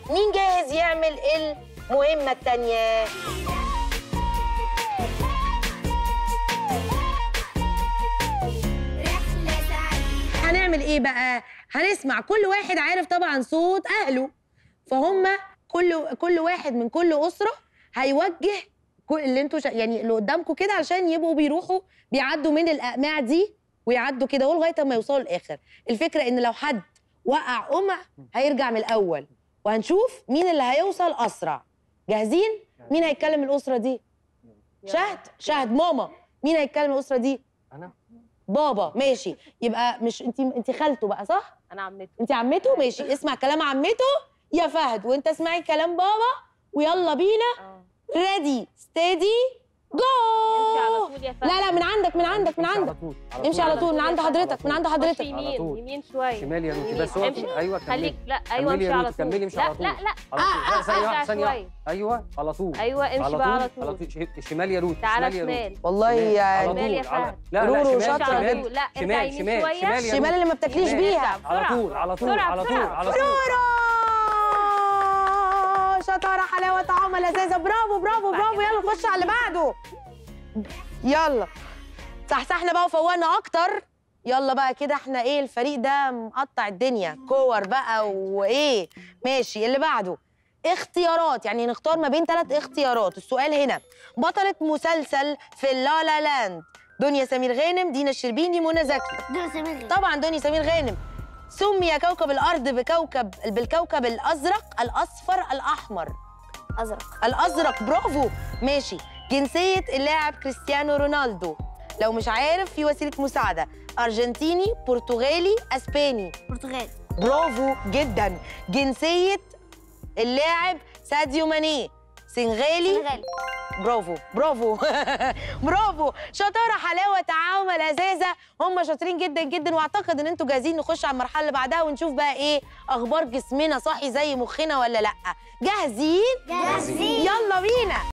مين جاهز يعمل المهمه التانيه هنعمل ايه بقى هنسمع كل واحد عارف طبعا صوت اهله فهم كل كل واحد من كل اسره هيوجه كل اللي انتوا شا... يعني اللي قدامكم كده عشان يبقوا بيروحوا بيعدوا من الاقماع دي ويعدوا كده اهو لغايه ما يوصلوا الاخر الفكره ان لو حد وقع قمع هيرجع من الاول وهنشوف مين اللي هيوصل اسرع جاهزين مين هيتكلم الاسره دي شهد شهد ماما مين هيتكلم الاسره دي انا بابا ماشي يبقى مش انت انت خالته بقى صح انا عمته انت عمته ماشي اسمع كلام عمته يا فهد وانت اسمعي كلام بابا ويلا بينا اه ريدي ستيدي امشي على جو طول يا فهد لا لا من عندك من عندك من امشي عندك على طول امشي على طول من عند حضرتك من عند خش حضرتك على يمين طول. يمين شويه شمال يا روتي يمين. بس هو امشي. ايوه خليك كملي لا ايوه كملي امشي يا على روتي، طول كملي امشي لا على طول. لا لا على طول لا، ثانيه ارجع واحده ثانيه واحده شوية. ايوه على طول ايوه امشي بقى على على طول طول ش- شمال يا روتي تعالى شمال يا روتي شمال والله على يعني شمال يا طول على فهد. لا لا رورو شمال شاطرة على شمال طول لا ارجع شمال يمين شمال شويه شمال يا الشمال روتي اللي ما بتاكليش شمال. بيها على طول على طول بسرعة، على طول بسرعة. على طول رورو شطاره حلاوه طعمه لذيذه برافو برافو برافو يلا خش على اللي بعده يلا صحصحنا بقى وفوقنا اكتر يلا بقى كده احنا ايه الفريق ده مقطع الدنيا كور بقى وايه ماشي اللي بعده اختيارات يعني نختار ما بين ثلاث اختيارات السؤال هنا بطلة مسلسل في لا لا لاند دنيا سمير غانم دينا الشربيني منى زكي دول سمير طبعا دنيا سمير غانم سمي كوكب الارض بكوكب بالكوكب الازرق الاصفر الاحمر ازرق الازرق برافو ماشي جنسيه اللاعب كريستيانو رونالدو لو مش عارف في وسيله مساعده ارجنتيني برتغالي اسباني برتغال برافو جدا جنسيه اللاعب ساديو ماني سنغالي سنغال برافو برافو برافو شطاره حلاوه تعاون لذاذه هم شاطرين جدا جدا واعتقد ان انتوا جاهزين نخش على المرحله اللي بعدها ونشوف بقى ايه اخبار جسمنا صاحي زي مخنا ولا لا جاهزين جاهزين يلا بينا